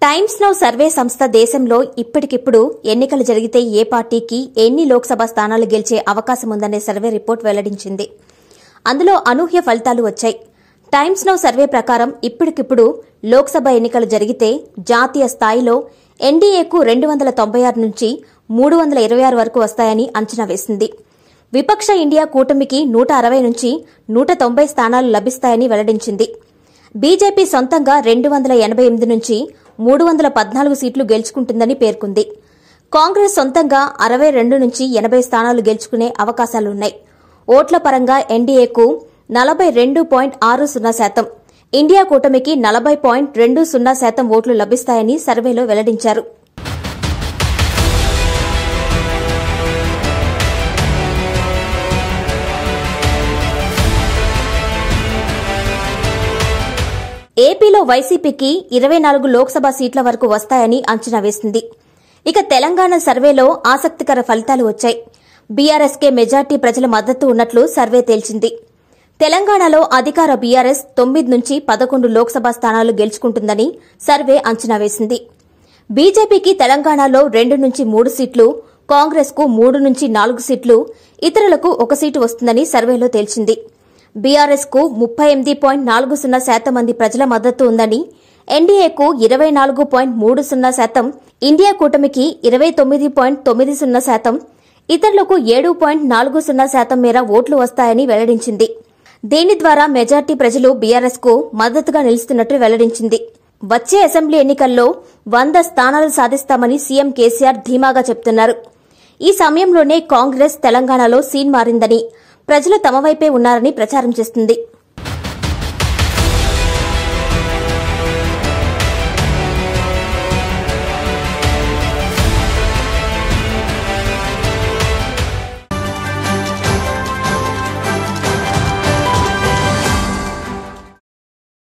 times now survey సంస్థ దేశంలో ఇప్పటికిప్పుడు ఎన్నికలు జరిగితే ఏ పార్టీకి ఎన్ని లోక్సభ స్థానాలు గెలిచే అవకాశం ఉందనే సర్వే రిపోర్ట్ వెల్లడించింది అందులో అనూహ్య ఫలితాలు వచ్చాయి టైమ్స్ నౌ సర్వే ప్రకారం ఇప్పటికిప్పుడు లోక్సభ ఎన్నికలు జరిగితే జాతీయ స్థాయిలో ఎన్డీఏకు రెండు వందల తొంభై ఆరు నుంచి మూడు వందల ఇరవై ఆరు వరకు వస్తాయని అంచనా వేసింది విపక్ష ఇండియా కూటమికి నూట అరవై నుంచి నూట తొంభై స్థానాలు లభిస్తాయని వెల్లడించింది బీజేపీ సొంతంగా రెండు వందల ఎనబై ఎనిమిది నుంచి మూడు వందల పద్నాలుగు సీట్లు గెలుచుకుంటుందని పేర్కొంది కాంగ్రెస్ సొంతంగా అరవై రెండు నుంచి ఎనబై స్థానాలు గెలుచుకునే అవకాశాలున్నాయి ఓట్ల పరంగా ఎన్డీఏకు నలభై రెండు పాయింట్ ఆరు సున్నా శాతం ఇండియా కూటమికి నలభై పాయింట్ రెండు సున్నా శాతం ఓట్లు లభిస్తాయని సర్వేలో వెల్లడించారు ఏపీలో వైసీపీకి ఇరవై నాలుగు లోక్సభ సీట్ల వరకు వస్తాయని అంచనా వేసింది ఇక తెలంగాణ సర్వేలో ఆసక్తికర ఫలితాలు వచ్చాయి బీఆర్ఎస్కే మెజార్టీ ప్రజల మద్దతు ఉన్నట్లు సర్వే తేల్చింది తెలంగాణలో అధికార బీఆర్ఎస్ తొమ్మిది నుంచి పదకొండు లోక్సభ స్థానాలు గెలుచుకుంటుందని సర్వే అంచనా వేసింది బీజేపీకి తెలంగాణలో రెండు నుంచి మూడు సీట్లు కాంగ్రెస్ కు మూడు నుంచి నాలుగు సీట్లు ఇతరులకు ఒక సీటు వస్తుందని సర్వేలో తేల్చింది బీఆర్ఎస్ కు ముప్పై ఎనిమిది పాయింట్ నాలుగు సున్నా శాతం మంది ప్రజల మద్దతు ఉందని ఎన్డీఏకు ఇరవై నాలుగు పాయింట్ మూడు సున్నా శాతం ఇండియా కూటమికి ఇరవై తొమ్మిది పాయింట్ తొమ్మిది సున్నా శాతం ఇతరులకు ఏడు పాయింట్ నాలుగు సున్నా శాతం మేర ఓట్లు వస్తాయని వెల్లడించింది దీని ద్వారా మెజార్టీ ప్రజలు బీఆర్ఎస్ కు మద్దతుగా నిలుస్తున్నట్టు వెల్లడించింది వచ్చే అసెంబ్లీ ఎన్నికల్లో వంద స్థానాలు సాధిస్తామని సీఎం కేసీఆర్ ధీమాగా చెప్తున్నారు ఈ సమయంలోనే కాంగ్రెస్ తెలంగాణలో సీన్ మారిందని ప్రజలు తమ వైపే ఉన్నారని ప్రచారం చేస్తుంది